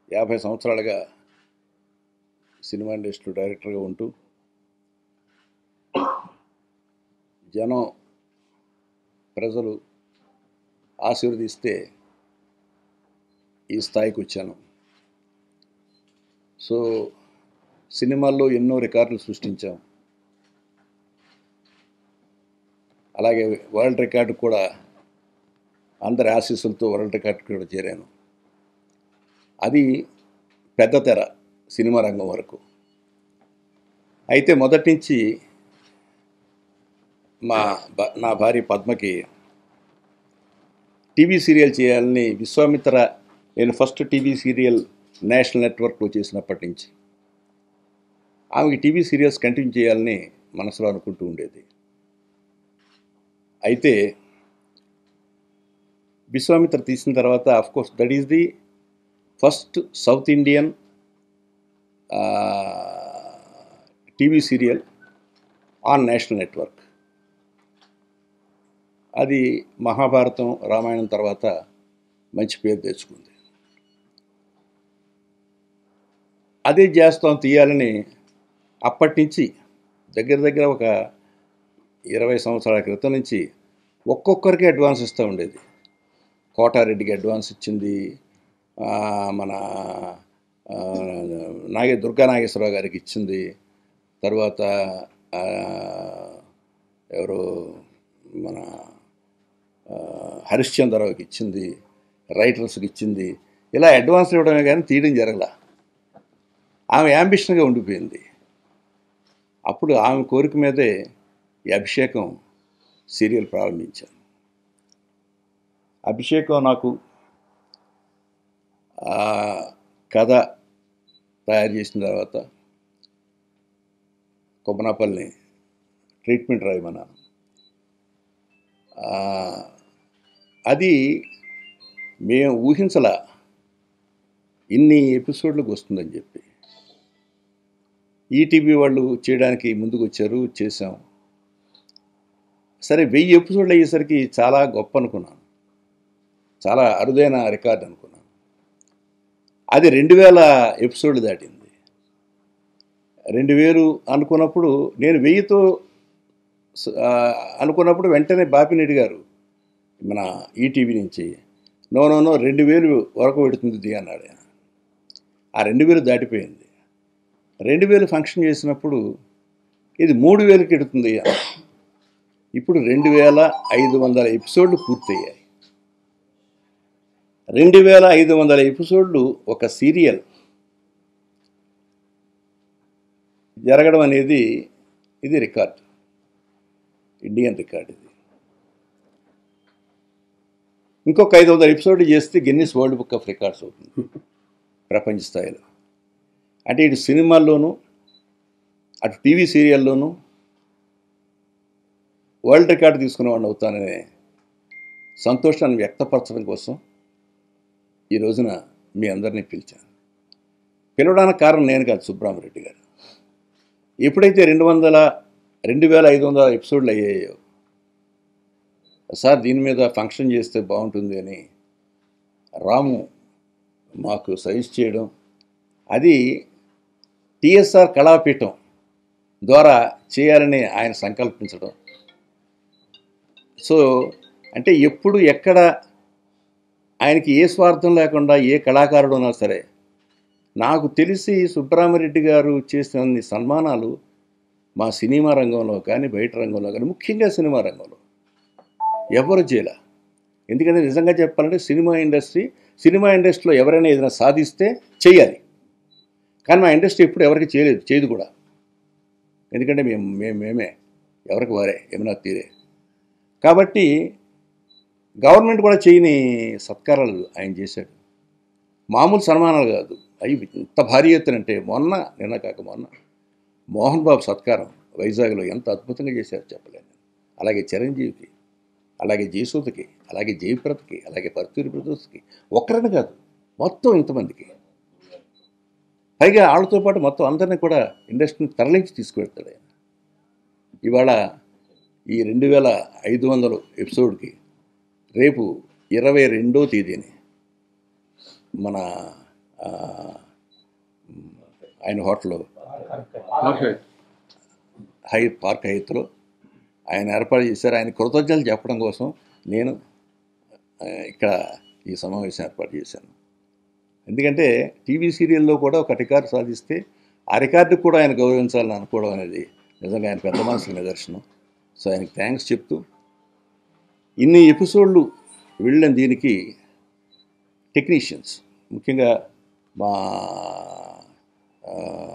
యాభై సంవత్సరాలుగా cinema industry డైరెక్టర్గా ఉంటూ జనం ప్రజలు ఆశీర్వదిస్తే ఈ స్థాయికి వచ్చాను సో సినిమాల్లో ఎన్నో రికార్డులు సృష్టించాం అలాగే వరల్డ్ రికార్డు కూడా అందరి ఆశీస్సులతో వరల్డ్ రికార్డు కూడా చేరాను అది పెద్ద తెర సినిమా రంగం వరకు అయితే మొదటి నుంచి మా భా- నా భార్య పద్మకి టీవీ సీరియల్ చేయాలని విశ్వామిత్ర నేను ఫస్ట్ టీవీ సీరియల్ నేషనల్ నెట్వర్క్లో చేసినప్పటి నుంచి ఆమెకి టీవీ సీరియల్స్ కంటిన్యూ చేయాలని మనసులో అనుకుంటూ ఉండేది అయితే విశ్వామిత్ర తీసిన తర్వాత of course that is the first south Indian TV serial on national network అది మహాభారతం రామాయణం తర్వాత మంచి పేరు తెచ్చుకుంది అదే చేస్తాం తీయాలని అప్పటి నుంచి దగ్గర దగ్గర ఒక ఇరవై సంవత్సరాల క్రితం నుంచి ఒక్కొక్కరికి అడ్వాన్స్ ఇస్తూ ఉండేది కోటారెడ్డికి అడ్వాన్స్ ఇచ్చింది ఆ, మన ఆ, నాగే దుర్గా నాగేశ్వరరావు గారికి ఇచ్చింది తర్వాత ఆ, ఎవరు మన ఆ, హరిశ్చంద్రరావుకి ఇచ్చింది రైటర్స్కి ఇచ్చింది ఇలా అడ్వాన్స్ ఇవ్వడమే కానీ తీయడం జరగల ఆమె యాంబిషన్గా ఉండిపోయింది అప్పుడు ఆమె కోరిక మీదే ఈ అభిషేకం సీరియల్ ప్రారంభించాను అభిషేకం నాకు ఆ కథ తయారు చేసిన తర్వాత కొమ్మనాపల్లిని ట్రీట్మెంట్ రాయమన్నాను ఆ, అది మేము ఊహించలా ఇన్ని ఎపిసోడ్లకు వస్తుందని చెప్పి ఈటీవీ వాళ్ళు చేయడానికి ముందుకు వచ్చారు చేసాం సరే వెయ్యి ఎపిసోడ్లు అయ్యేసరికి చాలా గొప్ప అనుకున్నాను చాలా అరుదైన రికార్డ్ అనుకున్నాను అది రెండు వేల ఎపిసోడ్లు దాటింది రెండు వేలు అనుకున్నప్పుడు నేను వెయ్యితో స- ఆ, అనుకున్నప్పుడు వెంటనే బాపినెడ్డి గారు మన ఈటీవీ నుంచి నో నో నో రెండు వేలు వరకు పెడుతుంది ఇది అన్నాడు ఆయన. ఆ రెండు వేలు దాటిపోయింది రెండు వేలు ఫంక్షన్ చేసినప్పుడు ఇది మూడు వేలకి ఎడుతుంది అన్నాడు. ఇప్పుడు రెండు వేల ఐదు వందల ఎపిసోడ్లు పూర్తయ్యాయి రెండు వేల ఐదు వందల ఎపిసోడ్లు ఒక సీరియల్ జరగడం అనేది ఇది రికార్డ్ ఇండియన్ రికార్డ్ ఇది ఇంకొక ఐదు వందల ఎపిసోడ్లు చేస్తే Guinness world book of records అవుతుంది ప్రపంచ స్థాయిలో అంటే ఇటు సినిమాల్లోనూ అటు టీవీ సీరియల్లోనూ వరల్డ్ రికార్డు తీసుకునే వాడిని అవుతాననే సంతోషాన్ని వ్యక్తపరచడం కోసం ఈ రోజున మీ అందరినీ పిలిచాను పిలవడానికి కారణం నేను కాదు సుబ్రహ్మరెడ్డి గారు ఎప్పుడైతే రెండు వందల రెండు వేల ఐదు వందల ఎపిసోడ్లు అయ్యాయో సార్ దీని మీద ఫంక్షన్ చేస్తే బాగుంటుంది అని రాము మాకు సజెస్ట్ చేయడం అది టిఎస్ఆర్ కళాపీఠం ద్వారా చేయాలని ఆయన సంకల్పించడం సో అంటే ఎప్పుడు ఎక్కడ ఆయనకి ఏ స్వార్థం లేకుండా ఏ కళాకారుడు ఉన్నా సరే నాకు తెలిసి సుబ్బరామరెడ్డి గారు చేసిన అన్ని సన్మానాలు మా సినిమా రంగంలో కానీ బయట రంగంలో కానీ ముఖ్యంగా సినిమా రంగంలో ఎవరు చేయలే ఎందుకంటే నిజంగా చెప్పాలంటే సినిమా ఇండస్ట్రీ సినిమా ఇండస్ట్రీలో ఎవరైనా ఏదైనా సాధిస్తే చేయాలి కానీ మా ఇండస్ట్రీ ఎప్పుడు ఎవరికి చేయలేదు చేయదు కూడా ఎందుకంటే మేము మేము మేమే ఎవరికి వారే ఏమైనా తీరే కాబట్టి గవర్నమెంట్ కూడా చేయని సత్కారాలు ఆయన చేశాడు మామూలు సన్మానాలు కాదు అవి ఇంత భారీ ఎత్తున అంటే మొన్న నిన్న కాక మొన్న మోహన్ బాబు సత్కారం వైజాగ్లో ఎంత అద్భుతంగా చేశారు చెప్పలేను అలాగే చిరంజీవికి అలాగే జయసూతకి అలాగే జయప్రదకి అలాగే పర్తూరి బ్రదర్స్కి ఒక్కరిని కాదు మొత్తం ఇంతమందికి పైగా వాళ్ళతో పాటు మొత్తం అందరినీ కూడా ఇండస్ట్రీని తరలించి తీసుకువెళ్తాడు ఆయన ఇవాళ ఈ రెండు వేల ఐదు వందలు ఎపిసోడ్కి రేపు ఇరవై రెండో తేదీని మన ఆ, ఆయన హోటల్లో ఓకే హై పార్క్ హైత్లో ఆయన ఏర్పాటు చేశారు ఆయన కృతజ్ఞతలు చెప్పడం కోసం నేను ఆ, ఇక్కడ ఈ సమావేశం ఏర్పాటు చేశాను ఎందుకంటే టీవీ సీరియల్లో కూడా ఒక రికార్డు సాధిస్తే ఆ రికార్డు కూడా ఆయన గౌరవించాలని అనుకోవడం అనేది నిజంగా ఆయన పెద్ద మనసుకు నిదర్శనం సో ఆయనకి థ్యాంక్స్ చెప్తూ ఇన్ని ఎపిసోడ్లు వెళ్ళిన దీనికి టెక్నీషియన్స్ ముఖ్యంగా మా ఆ,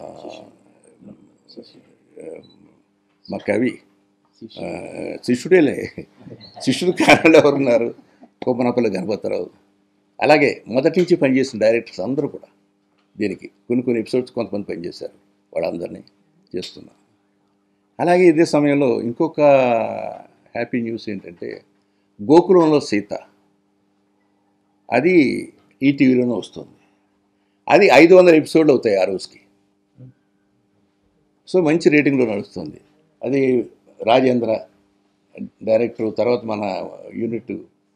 మా కవి ఆ, శిష్యుడేలే శిష్యుడు కారణాలు ఎవరున్నారు కొమ్మనపల్లి గణపతిరావు అలాగే మొదటి నుంచి పనిచేసిన డైరెక్టర్స్ అందరూ కూడా దీనికి కొన్ని కొన్ని ఎపిసోడ్స్ కొంతమంది పనిచేశారు వాళ్ళందరినీ చేస్తున్నారు అలాగే ఇదే సమయంలో ఇంకొక హ్యాపీ న్యూస్ ఏంటంటే గోకులంలో సీత అది ఈటీవీలోనే వస్తుంది అది ఐదు వందల ఎపిసోడ్లు అవుతాయి ఆ రోజుకి సో మంచి రేటింగ్లో నడుస్తుంది అది రాజేంద్ర డైరెక్టర్ తర్వాత మన యూనిట్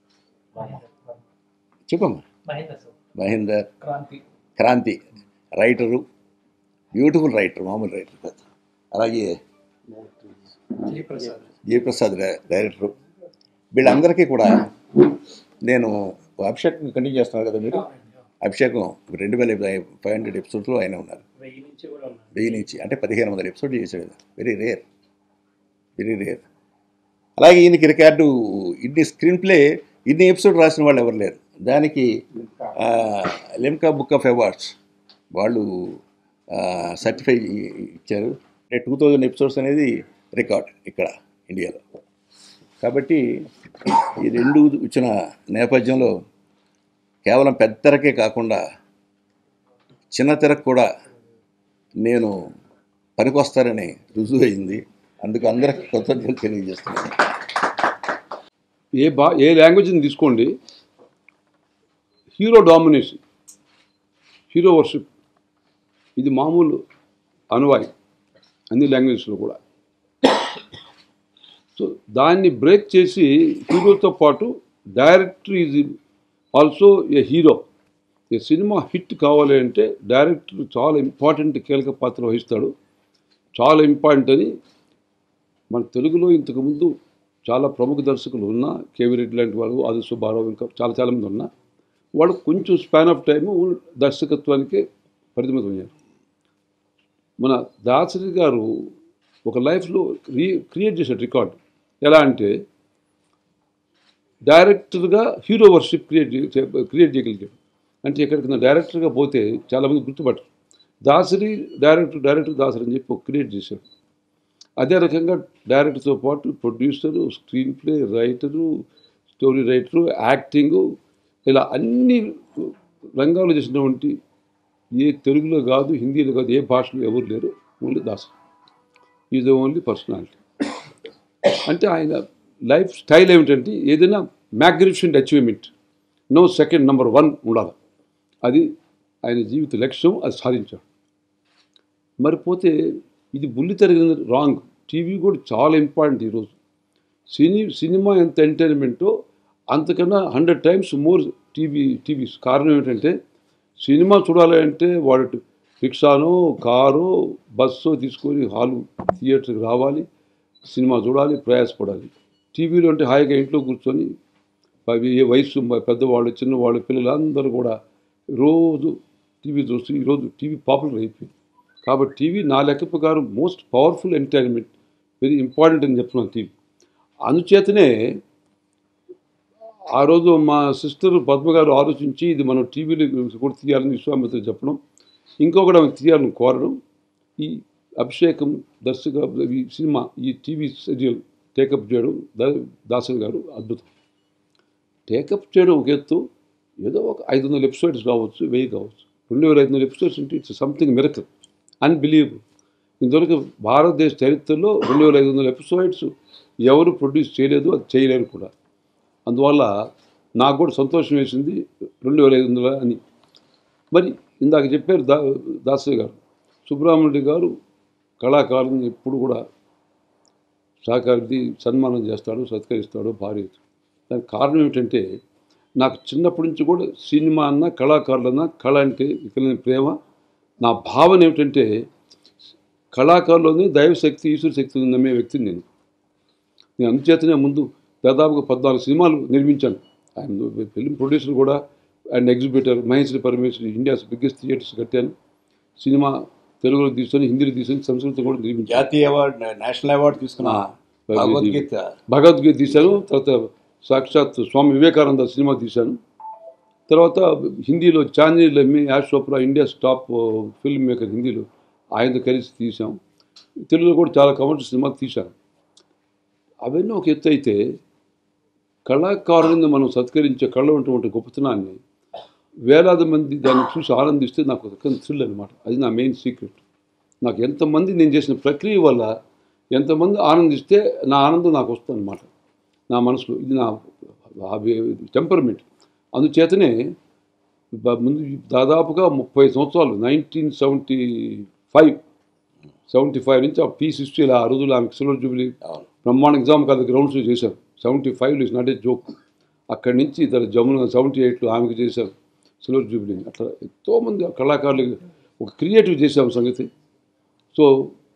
చెప్పమ్మా Mahendra sir Mahender Kranthi Kranthi writer beautiful writer మామూలు రైటర్ కాదు అలాగే జయప్రసాద్ జయప్రసాద్ డై- డైరెక్టరు వీళ్ళందరికీ కూడా నేను అభిషేకం కంటిన్యూ చేస్తున్నారు కదా మీరు అభిషేకం రెండు వేల ఫైవ్ హండ్రెడ్ ఎపిసోడ్స్లో ఆయన ఉన్నారు వెయ్యి నుంచి కూడా ఉన్నారు వెయ్యి నుంచి అంటే పదిహేను వందల ఎపిసోడ్ చేశాడు కదా వెరీ రేర్ వెరీ రేర్ అలాగే ఈయనకి రికార్డు ఇన్ని స్క్రీన్ ప్లే ఇన్ని ఎపిసోడ్ రాసిన వాళ్ళు ఎవరు లేరు దానికి ఆ, లిమ్కా బుక్ ఆఫ్ అవార్డ్స్ వాళ్ళు సర్టిఫై ఇచ్చారు అంటే టూ థౌజండ్ ఎపిసోడ్స్ అనేది రికార్డ్ ఇక్కడ ఇండియాలో కాబట్టి ఈ రెండు వచ్చిన నేపథ్యంలో కేవలం పెద్ద తెరకే కాకుండా చిన్న తెరకు కూడా నేను పనికొస్తారని రుజువు అయింది అందుకు అందరికి కృతజ్ఞతలు తెలియజేస్తున్నాను ఏ బా ఏ లాంగ్వేజ్ని తీసుకోండి హీరో డామినేషన్ హీరో వర్షిప్ ఇది మామూలు అనువాయి అన్ని లాంగ్వేజెస్లో కూడా సో దాన్ని బ్రేక్ చేసి హీరోతో పాటు director is also a hero ఈ సినిమా హిట్ కావాలి అంటే డైరెక్టర్ చాలా ఇంపార్టెంట్ కీలక పాత్ర వహిస్తాడు చాలా ఇంపార్టెంట్ అని మన తెలుగులో ఇంతకుముందు చాలా ప్రముఖ దర్శకులు ఉన్నా కేవీ రెడ్డి లాంటి వాళ్ళు ఆది సుబ్బారావు ఇంకా చాలా చాలామంది ఉన్నా వాళ్ళు కొంచెం స్పాన్ ఆఫ్ టైము దర్శకత్వానికి పరిమితం అయ్యారు మన దాసరి గారు ఒక లైఫ్లో రీ క్రియేట్ చేశాడు రికార్డ్ ఎలా అంటే డైరెక్టర్గా హీరో వర్షిప్ క్రియేట్ క్రియేట్ చేయగలిగాడు అంటే ఎక్కడికి డైరెక్టర్గా పోతే చాలామంది గుర్తుపట్టరు దాసరి డైరెక్టర్ డైరెక్టర్ దాసరి అని చెప్పి క్రియేట్ చేశాడు అదే రకంగా డైరెక్టర్తో పాటు producer screenplay writer story writer acting ఇలా అన్ని రంగాలు చేసినటువంటి ఏ తెలుగులో కాదు హిందీలో కాదు ఏ భాషలో ఎవరు లేరు only Das is only personality అంటే ఆయన లైఫ్ స్టైల్ ఏమిటంటే ఏదైనా magnificent achievement no second number one ఉండాలి అది ఆయన జీవిత లక్ష్యం అది సాధించాడు మరి పోతే ఇది బుల్లి తరిగిన రాంగ్ టీవీ కూడా చాలా ఇంపార్టెంట్ ఈరోజు సినీ సినిమా ఎంత ఎంటర్టైన్మెంటో అంతకన్నా hundred times more TV TVs కారణం ఏంటంటే సినిమా చూడాలి అంటే వాడు రిక్షానో కారో బస్సో తీసుకొని హాలు థియేటర్కి రావాలి సినిమా చూడాలి ప్రయాసపడాలి టీవీలో అంటే హాయిగా ఇంట్లో కూర్చొని అవి ఏ వయసు మ- పెద్దవాళ్ళు చిన్నవాళ్ళు పిల్లలు అందరూ కూడా రోజు టీవీ చూస్తూ ఈరోజు టీవీ పాపులర్ అయిపోయింది కాబట్టి టీవీ నా లెక్క ప్రకారం most powerful entertainment very important అని చెప్తున్నాను టీవీ అందుచేతనే ఆ రోజు మా సిస్టర్ పద్మ గారు ఆలోచించి ఇది మనం టీవీలో కూడా తీయాలని విశ్వామిత్ర చెప్పడం ఇంకొకటి ఆమె తీయాలని కోరడం ఈ అభిషేకం దర్శక ఈ సినిమా ఈ టీవీ సీరియల్ టేకప్ చేయడం దా- దాసరి గారు అద్భుతం టేకప్ చేయడం ఒక ఎత్తు ఏదో ఒక ఐదు వందల ఎపిసోడ్స్ కావచ్చు వెయ్యి కావచ్చు రెండు వేల ఐదు వందల ఎపిసోడ్స్ అంటే ఇట్స్ సంథింగ్ మిరకల్ అన్బిలీవబుల్ ఇంతవరకు భారతదేశ చరిత్రలో రెండు వేల ఐదు వందల ఎపిసోడ్స్ ఎవరు ప్రొడ్యూస్ చేయలేదు అది చేయలేరు కూడా అందువల్ల నాకు కూడా సంతోషం వేసింది రెండు వేల ఐదు వందల అని మరి ఇందాక చెప్పారు దా దాసయ్య గారు సుబ్రహ్మణ్య గారు కళాకారుని ఎప్పుడు కూడా సహకారి సన్మానం చేస్తాడు సత్కరిస్తాడు భార్య దానికి కారణం ఏమిటంటే నాకు చిన్నప్పటి నుంచి కూడా సినిమా అన్న కళాకారులన్నా కళ అంటే ఇకలేని ప్రేమ నా భావన ఏమిటంటే కళాకారులోనే దైవశక్తి ఈశ్వర శక్తి ఉంది నమ్మే వ్యక్తిని నేను నేను అందుచేతనే ముందు దాదాపుగా పద్నాలుగు సినిమాలు నిర్మించాను ఆయన ఫిల్మ్ ప్రొడ్యూసర్ కూడా and exhibitor Maheswari Parameswari India's biggest theatres కట్టాను సినిమా తెలుగులో తీసుకొని హిందీలో తీసుకొని సంస్కృతం కూడా నిర్మించాను జాతీయ అవార్డు నేషనల్ అవార్డు తీసుకున్న ఆ, భగవద్గీత భగవద్గీత తీశాను తర్వాత సాక్షాత్ స్వామి వివేకానంద సినిమా తీశాను తర్వాత హిందీలో Chandni Lamhe Yash Chopra India's top filmmaker హిందీలో ఆయనతో కలిసి తీసాం తెలుగులో కూడా చాలా కమర్షియల్ సినిమా తీశాను అవన్నీ ఒక ఎత్తు అయితే కళాకారులను మనం సత్కరించే కళ ఉన్నటువంటి గొప్పతనాన్ని వేలాది మంది దాన్ని చూసి ఆనందిస్తే నాకు ఒక రకం థ్రిల్ అనమాట అది నా మెయిన్ సీక్రెట్ నాకు ఎంతమంది నేను చేసిన ప్రక్రియ వల్ల ఎంతమంది ఆనందిస్తే నా ఆనందం నాకు వస్తుంది అనమాట నా మనసులో ఇది నా టెంపర్మెంట్ అందుచేతనే బ- ముందు దాదాపుగా ముప్పై సంవత్సరాలు nineteen seventy five seventy five నుంచి ఆ పీస్ హిస్టరీలో ఆ రోజులు ఆమె సిల్వర్ జూబిలీ అవును బ్రహ్మాండ ఎగ్జామ్ కాదు గ్రౌండ్స్లో చేశారు సెవెంటీ ఫైవ్లో ఇస్ నాట్ ఏ జోక్ అక్కడి నుంచి ఇతర జమున సెవెంటీ ఎయిట్లో ఆమెకు చేశారు సిల్వర్ జూబిలీ అట్లా ఎంతోమంది కళాకారులు ఒక క్రియేటివ్ చేసాము సంగతి సో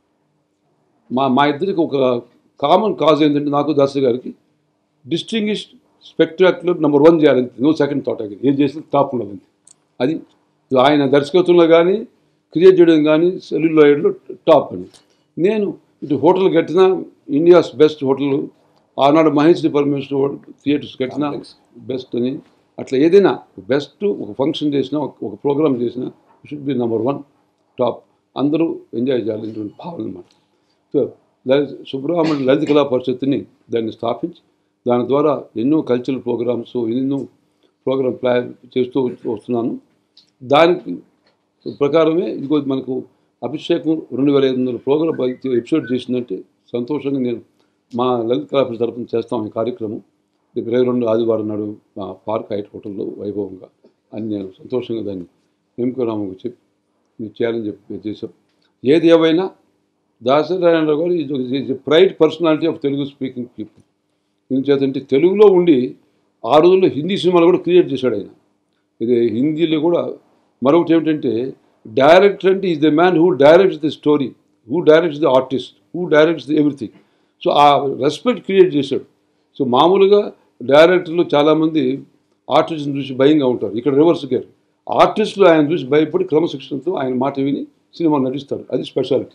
మా మా ఇద్దరికి ఒక కామన్ కాజ్ ఏంటంటే నాకు దాసు గారికి డిస్టింగ్విష్డ్ స్పెక్టాక్యులర్ నెంబర్ వన్ చేయాలంతే నో సెకండ్ థాట్ అగ్గి ఏం చేసిన టాప్ ఉండాలంతే అది ఆయన దర్శకత్వంలో కానీ క్రియేట్ చేయడం కానీ సెల్యులాయిడ్లో టాప్ అని నేను ఇటు హోటల్ కట్టిన ఇండియాస్ బెస్ట్ హోటల్ ఆనాడు మహేశ్వరి పరమేశ్వర థియేటర్స్ కట్టిన బెస్ట్ అని అట్లా ఏదైనా బెస్ట్ ఒక ఫంక్షన్ చేసినా ఒక- ఒక ప్రోగ్రామ్ చేసినా should be number one top అందరూ ఎంజాయ్ చేయాలనేటువంటి భావన అనమాట సో లలిత సుబ్రహ్మణ్య లలిత కళా పరిషత్తుని దాన్ని స్థాపించి దాని ద్వారా ఎన్నో కల్చరల్ ప్రోగ్రామ్స్ ఎన్నో ప్రోగ్రామ్ ప్లాన్ చేస్తూ వస్తున్నాను దానికి ప్రకారమే ఇదిగో మనకు అభిషేకం రెండు వేల ఐదు వందల ప్రోగ్రామ్ ఎపిసోడ్ చేసిందంటే సంతోషంగా నేను మా లలిత కళా పరిషత్ తరఫున చేస్తాం ఈ కార్యక్రమం రేపు ఇరవై రెండు ఆదివారం నాడు మా పార్క్ హైట్ హోటల్లో వైభవంగా అని నేను సంతోషంగా దాన్ని వెంకరామకు చెప్పి మీరు చేయాలని చెప్పి చేశాం ఏది ఏవైనా దాసనారాయణరావు గారు is pride personality of Telugu speaking people ఎందుచేతంటే తెలుగులో ఉండి ఆ రోజుల్లో హిందీ సినిమాలు కూడా క్రియేట్ చేశాడు ఆయన ఇది హిందీలో కూడా మరొకటి ఏమిటంటే డైరెక్టర్ అంటే is the man who directs the story who directs the artist who directs the everything so ఆ రెస్పెక్ట్ క్రియేట్ చేశాడు సో మామూలుగా డైరెక్టర్లు చాలామంది ఆర్టిస్ట్ని చూసి భయంగా ఉంటారు ఇక్కడ రివర్స్ గారు ఆర్టిస్టులు ఆయన చూసి భయపడి క్రమశిక్షణతో ఆయన మాట విని సినిమా నటిస్తారు అది స్పెషాలిటీ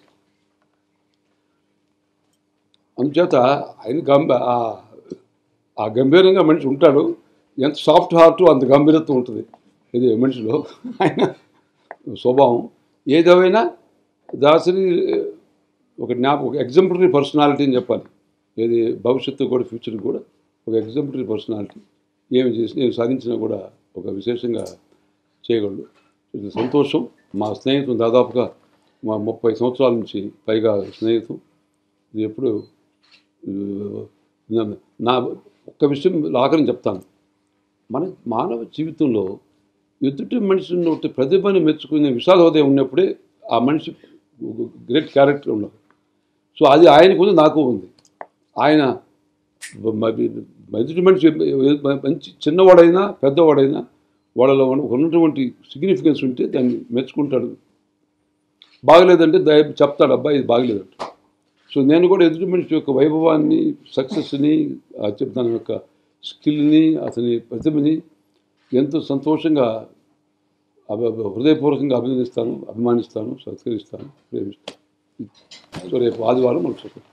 అందుచేత ఆయన గంభ ఆ- ఆ గంభీరంగా మనిషి ఉంటాడు ఎంత సాఫ్ట్ హార్ట్ అంత గంభీరత్వం ఉంటుంది ఇది మనిషిలో ఆయన స్వభావం ఏదేమైనా దాసరి ఒక జ్ఞాపకం ఒక ఎగ్జాంపులరీ పర్సనాలిటీ అని చెప్పాలి ఏది భవిష్యత్తు కూడా ఫ్యూచర్ కూడా ఒక ఎగ్జాంపులరీ పర్సనాలిటీ ఏమి చేసి ఏమి సాధించినా కూడా ఒక విశేషంగా చేయగలడు ఇది సంతోషం మా స్నేహితులు దాదాపుగా మా ముప్పై సంవత్సరాల నుంచి పైగా స్నేహితం ఇది ఎప్పుడు ఆ, నా- నా ఒక్క విషయం ఆఖరిని చెప్తాను మన మానవ జీవితంలో ఎదుటి మనిషి ఉన్న ప్రతిభని మెచ్చుకునే విశాల హృదయం ఉన్నప్పుడే ఆ మనిషి గ్రేట్ క్యారెక్టర్ ఉన్నారు సో అది ఆయనకు ఉంది నాకు ఉంది ఆయన మ- ఎదుటి మనిషి మంచి చిన్నవాడైనా పెద్దవాడైనా వాళ్ళలో ఉన్న- ఉన్నటువంటి సిగ్నిఫికెన్స్ ఉంటే దాన్ని మెచ్చుకుంటాడు బాగలేదంటే దయ చెప్తాడు అబ్బాయి ఇది బాగలేదంట సో నేను కూడా ఎదుటి మనిషి యొక్క వైభవాన్ని సక్సెస్ని ఆ చెప్ దాని యొక్క స్కిల్ని అతని ప్రతిభని ఎంతో సంతోషంగా అభి అభి- హృదయపూర్వకంగా అభినందిస్తాను అభిమానిస్తాను సత్కరిస్తాను ప్రేమిస్తాను సో రేపు ఆదివారం మనకు